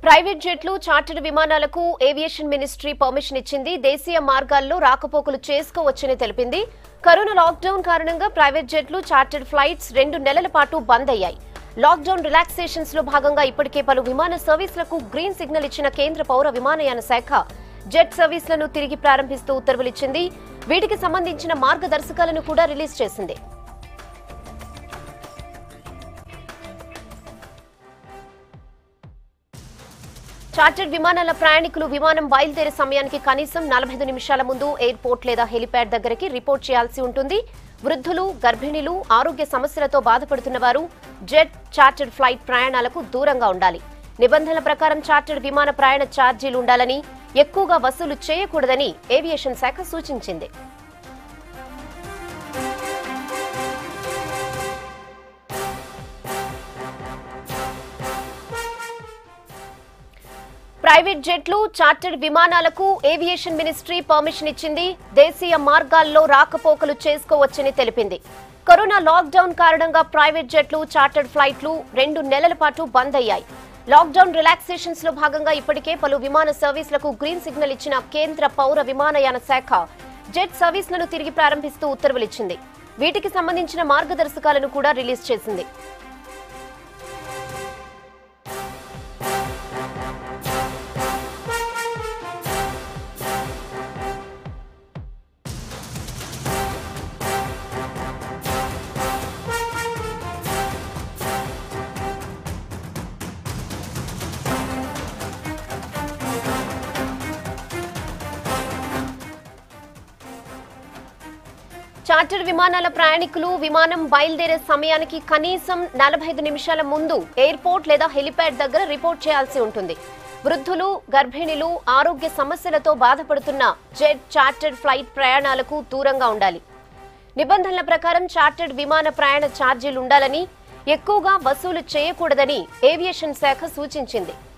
private జెట్లు chartered విమానాలకు aviation ministry permission ఇచ్చింది దేశీయ మార్గాల్లో రాకపోకలు చేసుకోవచ్చని తెలిపింది కరోనా లాక్డౌన్ కారణంగా ప్రైవేట్ జెట్లు చార్టర్డ్ ఫ్లైట్స్ రెండు నెలల పాటు బంద్ అయ్యాయి లాక్డౌన్ రిలాక్సేషన్స్ లో భాగంగా ఇప్పటికే పలు విమాన సర్వీసులకు గ్రీన్ సిగ్నల్ ఇచ్చిన కేంద్ర పౌర విమానయాన శాఖ జెట్ సర్వీసులను తిరిగి ప్రారంభిస్తూ ఉత్తర్వులిచ్చింది వీటికి సంబంధించిన మార్గదర్శకాలను కూడా రిలీజ్ చేసింది చార్టర్డ్ విమానాల ప్రయాణికులు విమానం బయలుదేరే సమయానికి కనీసం నలభై నిమిషాల ముందు ఎయిర్పోర్ట్ లేదా హెలిప్యాడ్ దగ్గరికి రిపోర్ట్ చేయాల్సి ఉంటుంది వృద్ధులు గర్భిణీలు ఆరోగ్య సమస్యలతో బాధపడుతున్న వారు జెట్ చార్టర్డ్ ఫ్లైట్ ప్రయాణాలకు దూరంగా ఉండాలి నిబంధనల ప్రకారం చార్టర్డ్ విమాన ప్రయాణ ఛార్జీలు ఉండాలని ఎక్కువగా వసూలు చేయకూడదని ఏవియేషన్ శాఖ సూచించింది ప్రైవేట్ జెట్లు చార్టర్డ్ విమానాలకు ఏవియేషన్ మినిస్ట్రీ పర్మిషన్ ఇచ్చింది దేశీయ మార్గాల్లో రాకపోకలు చేసుకోవచ్చని తెలిపింది కరోనా లాక్డౌన్ కారణంగా ప్రైవేట్ జెట్లు చార్టర్డ్ ఫ్లైట్లు రెండు నెలల పాటు బంద్ అయ్యాయి లాక్డౌన్ రిలాక్సేషన్స్ లో భాగంగా ఇప్పటికే పలు విమాన సర్వీసులకు గ్రీన్ సిగ్నల్ ఇచ్చిన కేంద్ర పౌర విమానయాన శాఖ జెట్ సర్వీసులను తిరిగి ప్రారంభిస్తూ ఉత్తర్వులిచ్చింది వీటికి సంబంధించిన మార్గదర్శకాలను కూడా రిలీజ్ చేసింది చార్టర్ విమానాల ప్రయాణికులు విమానం బయలుదేరే సమయానికి కనీసం నలభై ఐదు నిమిషాల ముందు ఎయిర్పోర్ట్ లేదా హెలిప్యాడ్ దగ్గర రిపోర్ట్ చేయాల్సి ఉంటుంది వృద్ధులు గర్భిణీలు ఆరోగ్య సమస్యలతో బాధపడుతున్న జెట్ చార్టర్డ్ ఫ్లైట్ ప్రయాణాలకు దూరంగా ఉండాలి నిబంధనల ప్రకారం చార్టర్డ్ విమాన ప్రయాణ ఛార్జీలు ఉండాలని ఎక్కువగా వసూలు చేయకూడదని ఏవియేషన్ శాఖ సూచించింది